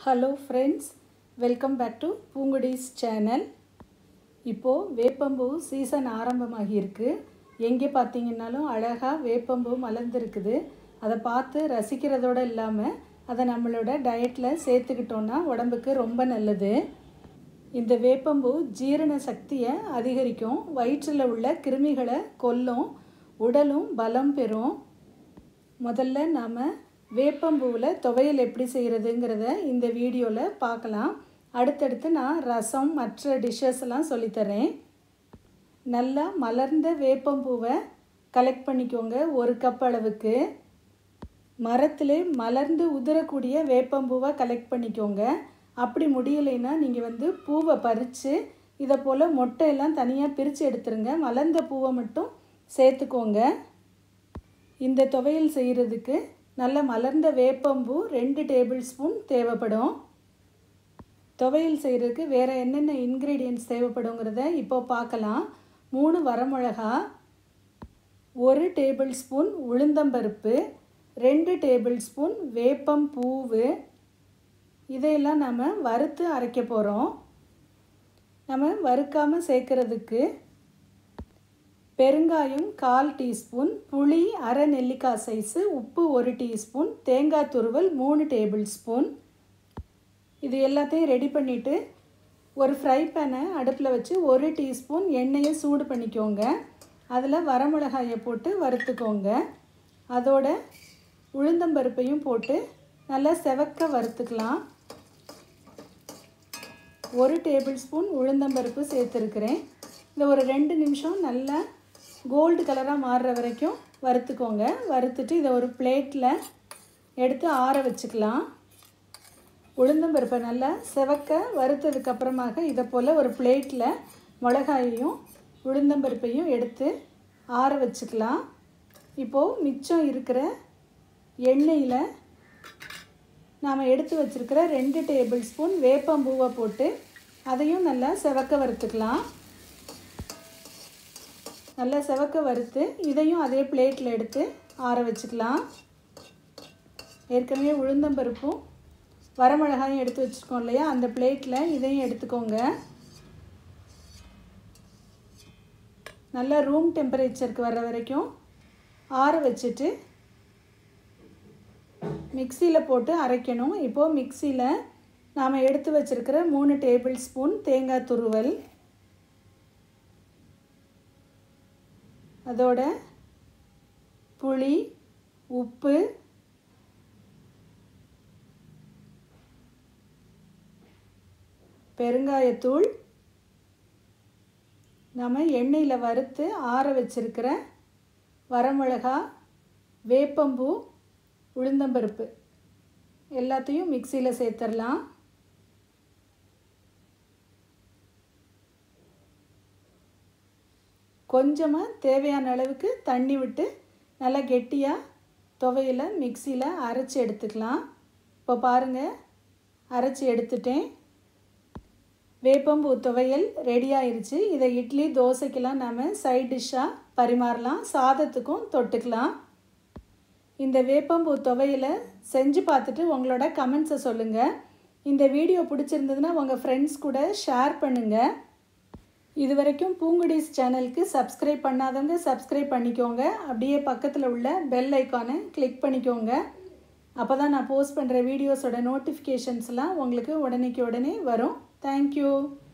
hello friends welcome back to பூங்குடிஸ் channel இப்போது வேப்பம்பூ சீசன் ஆரம்பமாகி இருக்கு எங்கே பார்த்தீங்கன்னாலும் அழகாக வேப்பம்பூ மலர்ந்துருக்குது அதை பார்த்து ரசிக்கிறதோடு இல்லாமல் அதை நம்மளோட டயட்டில் சேர்த்துக்கிட்டோன்னா உடம்புக்கு ரொம்ப நல்லது இந்த வேப்பம்பூ ஜீரண சக்தியை அதிகரிக்கும் வயிற்றில் உள்ள கிருமிகளை கொல்லும் உடலும் பலம் பெறும் முதல்ல நாம் வேப்பம்பூவில் துவையல் எப்படி செய்கிறதுங்கிறத இந்த வீடியோவில் பார்க்கலாம் அடுத்தடுத்து நான் ரசம் மற்ற டிஷ்ஷஸ் எல்லாம் சொல்லித்தரேன் நல்லா மலர்ந்த வேப்பம்பூவை கலெக்ட் பண்ணிக்கோங்க ஒரு கப் அளவுக்கு மரத்திலே மலர்ந்து உதிரக்கூடிய வேப்பம்பூவை கலெக்ட் பண்ணிக்கோங்க அப்படி முடியலைன்னா நீங்கள் வந்து பூவை பறித்து இதை போல் மொட்டையெல்லாம் தனியாக பிரித்து எடுத்துருங்க மலர்ந்த பூவை மட்டும் சேர்த்துக்கோங்க இந்த துவையல் செய்கிறதுக்கு நல்ல மலர்ந்த வேப்பம்பூ ரெண்டு டேபிள் ஸ்பூன் தேவைப்படும் துவையல் செய்கிறதுக்கு வேறு என்னென்ன இன்க்ரீடியன்ட்ஸ் தேவைப்படுங்கிறத இப்போ பார்க்கலாம் மூணு வரமிளகா ஒரு டேபிள் ஸ்பூன் உளுந்தம்பருப்பு ரெண்டு டேபிள் ஸ்பூன் வேப்பம் பூவு இதையெல்லாம் நம்ம வறுத்து அரைக்க போகிறோம் நம்ம வறுக்காமல் சேர்க்குறதுக்கு பெருங்காயம் கால் டீஸ்பூன் புளி அரை நெல்லிக்காய் சைஸு உப்பு ஒரு டீஸ்பூன் தேங்காய் துருவல் மூணு டேபிள் ஸ்பூன் இது எல்லாத்தையும் ரெடி பண்ணிவிட்டு ஒரு ஃப்ரை பேனை அடுப்பில் வச்சு ஒரு டீஸ்பூன் எண்ணெயை சூடு பண்ணிக்கோங்க அதில் வரமிளகாயை போட்டு வறுத்துக்கோங்க அதோட உளுந்தம்பருப்பையும் போட்டு நல்லா செவக்க வறுத்துக்கலாம் ஒரு டேபிள் ஸ்பூன் உளுந்தம்பருப்பு சேர்த்துருக்குறேன் இந்த ஒரு ரெண்டு நிமிஷம் நல்லா கோல்டு கலராக மாறுற வரைக்கும் வறுத்துக்கோங்க வறுத்துட்டு இதை ஒரு பிளேட்டில் எடுத்து ஆற வச்சுக்கலாம் உளுந்தம்பருப்பை நல்லா செவக்க வறுத்ததுக்கப்புறமாக இதை போல் ஒரு பிளேட்டில் மிளகாயையும் உளுந்தம்பருப்பையும் எடுத்து ஆற வச்சுக்கலாம் இப்போது மிச்சம் இருக்கிற எண்ணெயில் நாம் எடுத்து வச்சுருக்கிற ரெண்டு டேபிள் ஸ்பூன் வேப்பம்பூவை போட்டு அதையும் நல்லா செவக்க வறுத்துக்கலாம் நல்லா செவக்க வறுத்து இதையும் அதே பிளேட்டில் எடுத்து ஆற வச்சுக்கலாம் ஏற்கனவே உளுந்தம்பருப்பும் வரமிளகாயும் எடுத்து வச்சுருக்கோம் இல்லையா அந்த பிளேட்டில் இதையும் எடுத்துக்கோங்க நல்லா ரூம் டெம்பரேச்சருக்கு வர்ற வரைக்கும் ஆற வச்சுட்டு மிக்சியில் போட்டு அரைக்கணும் இப்போது மிக்சியில் நாம் எடுத்து வச்சுருக்கிற மூணு டேபிள் ஸ்பூன் தேங்காய் துருவல் அதோட புளி உப்பு பெருங்காயத்தூள் நம்ம எண்ணெயில் வறுத்து ஆற வச்சிருக்கிற வரமிளகா வேப்பம்பூ உளுந்தம்பருப்பு எல்லாத்தையும் மிக்சியில் சேர்த்துடலாம் கொஞ்சமாக தேவையான அளவுக்கு தண்ணி விட்டு நல்லா கெட்டியாக துவையில் மிக்சியில் அரைச்சி எடுத்துக்கலாம் இப்போ பாருங்கள் அரைச்சி எடுத்துட்டேன் வேப்பம்பூ துவையல் ரெடி ஆயிடுச்சு இதை இட்லி தோசைக்கெல்லாம் நம்ம சைட் டிஷ்ஷாக பரிமாறலாம் சாதத்துக்கும் தொட்டுக்கலாம் இந்த வேப்பம்பூ துவையலை செஞ்சு பார்த்துட்டு உங்களோட கமெண்ட்ஸை சொல்லுங்கள் இந்த வீடியோ பிடிச்சிருந்ததுன்னா உங்கள் ஃப்ரெண்ட்ஸ் கூட ஷேர் பண்ணுங்கள் இது வரைக்கும் பூங்குடிஸ் சேனலுக்கு சப்ஸ்கிரைப் பண்ணாதவங்க சப்ஸ்கிரைப் பண்ணிக்கோங்க அப்படியே பக்கத்தில் உள்ள பெல் ஐக்கானை கிளிக் பண்ணிக்கோங்க அப்போ தான் நான் போஸ்ட் பண்ணுற வீடியோஸோட நோட்டிஃபிகேஷன்ஸ்லாம் உங்களுக்கு உடனேக்கு உடனே வரும் தேங்க்யூ